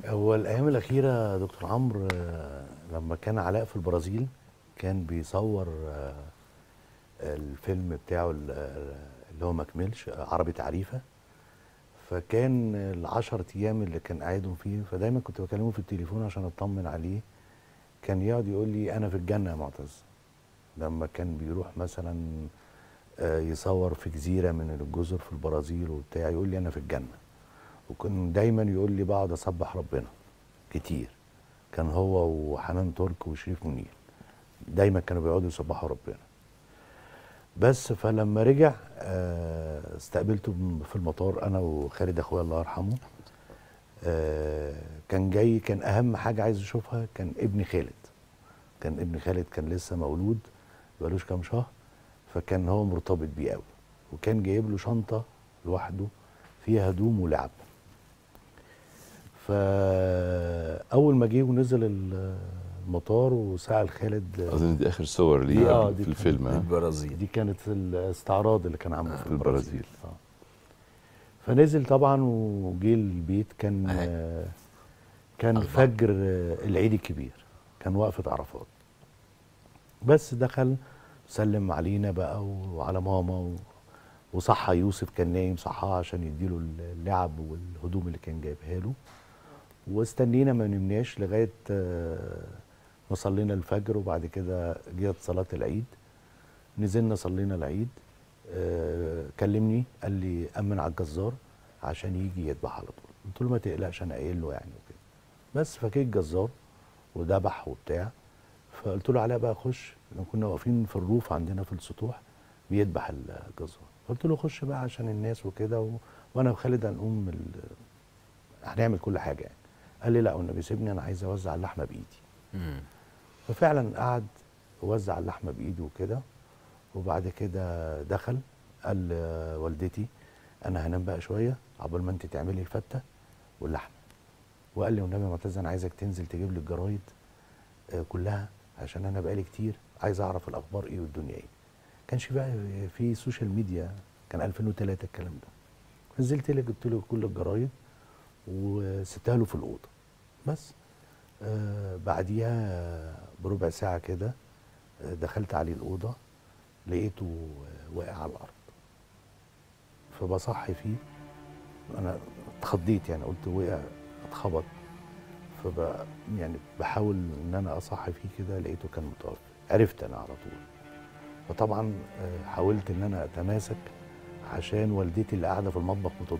هو الايام الاخيره دكتور عمرو آه، لما كان علاء في البرازيل كان بيصور آه، الفيلم بتاعه ال- اللي هو مكملش آه، عربي تعريفه فكان العشر ايام اللي كان قاعدهم فيه فدايما كنت بكلمه في التليفون عشان اطمن عليه كان يقعد يقول لي انا في الجنه يا معتز لما كان بيروح مثلا آه، يصور في جزيره من الجزر في البرازيل وبتاع يقول لي انا في الجنه وكان دايما يقول لي بقعد اسبح ربنا كتير كان هو وحنان ترك وشريف منير دايما كانوا بيقعدوا يسبحوا ربنا بس فلما رجع آه، استقبلته في المطار انا وخالد اخويا الله يرحمه آه، كان جاي كان اهم حاجه عايز اشوفها كان ابن خالد كان ابن خالد كان لسه مولود بقالوش كام شهر فكان هو مرتبط بيه قوي وكان جايب له شنطه لوحده فيها هدوم ولعب فاول ما جه ونزل المطار وسال خالد اظن دي اخر صور ليه آه، في دي الفيلم ها البرازيل دي كانت الاستعراض اللي كان عامله في في البرازيل, البرازيل. آه. فنزل طبعا وجه البيت كان أهي. آه كان الله. فجر آه العيد الكبير كان وقفه عرفات بس دخل سلم علينا بقى وعلى ماما و... وصحى يوسف كان نايم صحاه عشان يديله اللعب والهدوم اللي كان جايبها له واستنينا ما نمناش لغايه آه، ما صلينا الفجر وبعد كده جت صلاه العيد نزلنا صلينا العيد آه، كلمني قال لي امن على الجزار عشان يجي يذبح على طول قلت له ما تقلقش انا قايل له يعني وكده بس فجه الجزار وذبح وبتاع فقلت له علاء بقى خش لو كنا واقفين في الروف عندنا في السطوح بيذبح الجزار قلت له خش بقى عشان الناس وكده و... وانا وخالد هنقوم ال... هنعمل كل حاجه يعني قال لي لا والنبي سيبني انا عايز اوزع اللحمه بايدي مم. ففعلا قعد وزع اللحمه بايده وكده وبعد كده دخل قال لوالدتي انا هنام بقى شويه عقبال ما انت تعملي الفته واللحمه وقال لي والنبي يا معتز انا عايزك تنزل تجيب لي الجرايد آه، كلها عشان انا بقالي كتير عايز اعرف الاخبار ايه والدنيا ايه كانش بقى في سوشيال ميديا كان 2003 الكلام ده نزلت لي جبت له كل الجرايد وسبتها له في الاوضه بس آه بعديها بربع ساعه كده آه، دخلت عليه الاوضه لقيته آه، واقع على الارض فبصحي فيه انا اتخضيت يعني قلت وقع اتخبط فب يعني بحاول ان انا اصحي فيه كده لقيته كان متوفي عرفت انا على طول فطبعا آه، حاولت ان انا اتماسك عشان والدتي اللي قاعده في المطبخ بتطبخ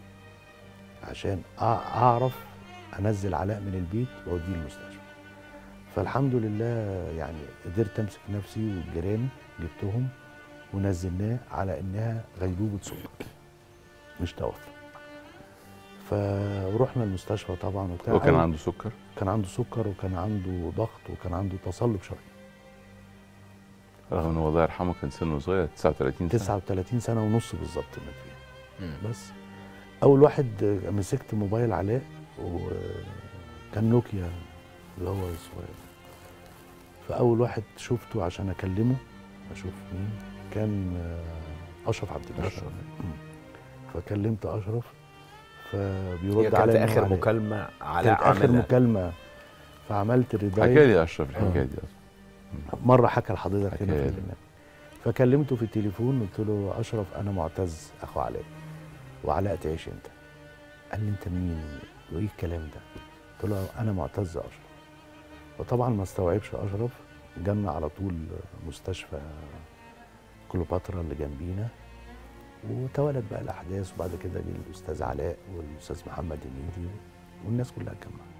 عشان أع- اعرف انزل علاء من البيت واوديه المستشفى فالحمد لله يعني قدرت امسك نفسي والجيران جبتهم ونزلناه على انها غيبوبه سكر مش توفى فروحنا المستشفى طبعا وبتاع هو كان أول- عنده سكر كان عنده سكر وكان عنده ضغط وكان عنده تصلب شرايين رغم انه الله يرحمه كان سنه صغير 39 سنه 39 سنه ونص بالظبط مات فيها مم. بس اول واحد مسكت موبايل علاء وكان نوكيا اللي هو الصغير فاول واحد شفته عشان اكلمه اشوف مين كان آه، اشرف عبد الباشا أشرف. مم. فكلمت اشرف هي فبيرد كانت عليا إنه اخر علاء. مكالمه على كانت اخر عملها. مكالمه فعملت حكى الريدايل لي اشرف الحكايه دي اصلا مره حكى لحضرتك هنا حكى في لي. البرنامج فكلمته في التليفون قلت له اشرف انا معتز اخو علاء وعلاء تعيش انت قال لي انت مين وايه الكلام ده قلت له انا معتز اشرف وطبعا ما استوعبش اشرف جالنا على طول مستشفى كليوباترا اللي جنبينا وتوالت بقى الاحداث وبعد كده جه الاستاذ علاء والاستاذ محمد هنيدي والناس كلها اتجمعت